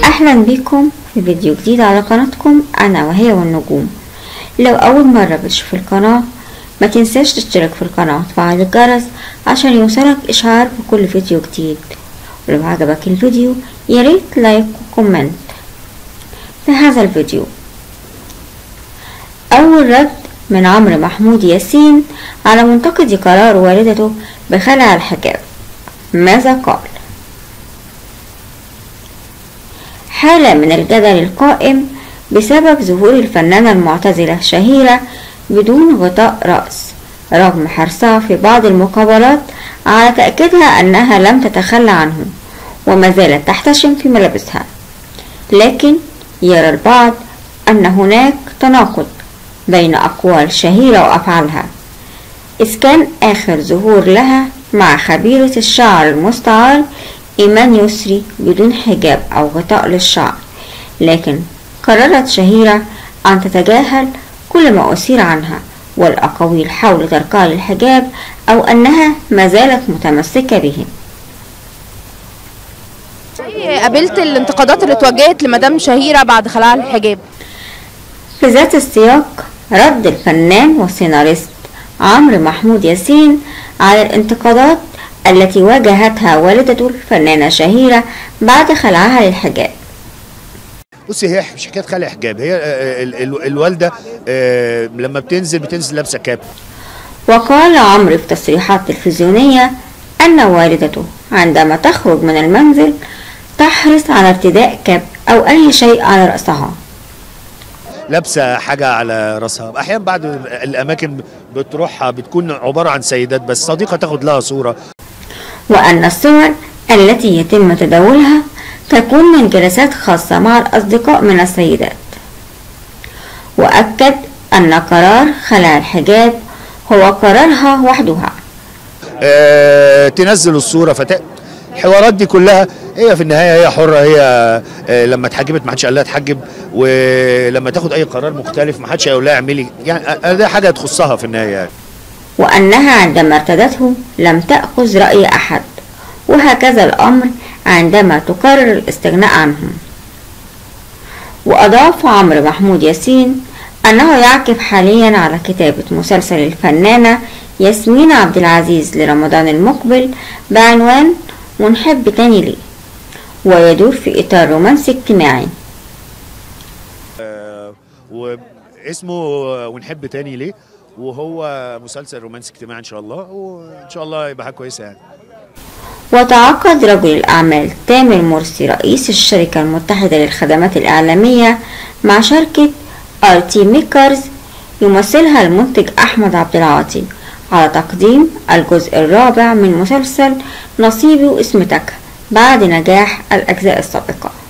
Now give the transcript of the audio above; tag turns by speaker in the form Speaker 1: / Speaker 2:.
Speaker 1: أهلا بكم في فيديو جديد على قناتكم أنا وهي والنجوم لو أول مرة بتشوف القناة ما تنساش تشترك في القناة وتفعل الجرس عشان يوصلك إشعار بكل فيديو جديد ولو عجبك الفيديو ياريت لايك وكومنت في هذا الفيديو أول رد من عمرو محمود ياسين على منتقد قرار والدته بخلع الحجاب ماذا قال حالة من الجدل القائم بسبب ظهور الفنانة المعتزلة شهيرة بدون غطاء رأس رغم حرصها في بعض المقابلات على تأكيدها أنها لم تتخلى عنه وما زالت تحتشم في ملابسها لكن يرى البعض أن هناك تناقض بين أقوال شهيرة وأفعالها إذ كان آخر ظهور لها مع خبيرة الشعر المستعار إيمان يسري بدون حجاب أو غطاء للشعر لكن قررت شهيرة أن تتجاهل كل ما أثير عنها والأقاويل حول تركها للحجاب أو أنها ما زالت متمسكة به
Speaker 2: قابلت الانتقادات اللي اتوجهت لمدام شهيرة بعد خلع الحجاب
Speaker 1: في ذات السياق رد الفنان والسيناريست عمرو محمود ياسين على الانتقادات التي واجهتها والدته الفنانة شهيرة بعد خلعها للحجاب
Speaker 3: بصي هي مش حكايه خلع حجاب هي آه، ال- ال- الوالده آه، لما بتنزل بتنزل لابسه كاب
Speaker 1: وقال عمرو في تصريحات تلفزيونية أن والدته عندما تخرج من المنزل تحرص على ارتداء كاب أو أي شيء على رأسها
Speaker 3: لابسه حاجه على راسها احيانا بعد الاماكن بتروحها بتكون عباره عن سيدات بس صديقه تاخد لها صوره
Speaker 1: وأن الصور التي يتم تداولها تكون من جلسات خاصة مع الأصدقاء من السيدات وأكد أن قرار خلع الحجاب هو قرارها وحدها
Speaker 3: آه، تنزل الصوره فت الحوارات دي كلها هي في النهايه هي حره هي آه، لما اتحجبت ما حدش قال لها اتحجب ولما تاخد اي قرار مختلف ما حدش هيقول لها اعملي يعني آه، ده حاجه تخصها في النهايه يعني.
Speaker 1: وأنها عندما ارتدته لم تأخذ رأي أحد وهكذا الأمر عندما تقرر الاستغناء عنهم وأضاف عمرو محمود ياسين أنه يعكف حاليا على كتابة مسلسل الفنانة ياسمين عبد العزيز لرمضان المقبل بعنوان ونحب تاني ليه ويدور في إطار رومانسي اجتماعي
Speaker 3: واسمه ونحب تاني ليه وهو مسلسل رومانسي اجتماعي ان شاء الله وان شاء الله يبقى حاجه كويسه يعني
Speaker 1: وتعاقد رجل الأعمال تامر مرسي رئيس الشركة المتحدة للخدمات الإعلامية مع شركة ار تي ميكرز يمثلها المنتج أحمد عبد العاطي على تقديم الجزء الرابع من مسلسل نصيبي واسم تكة بعد نجاح الأجزاء السابقة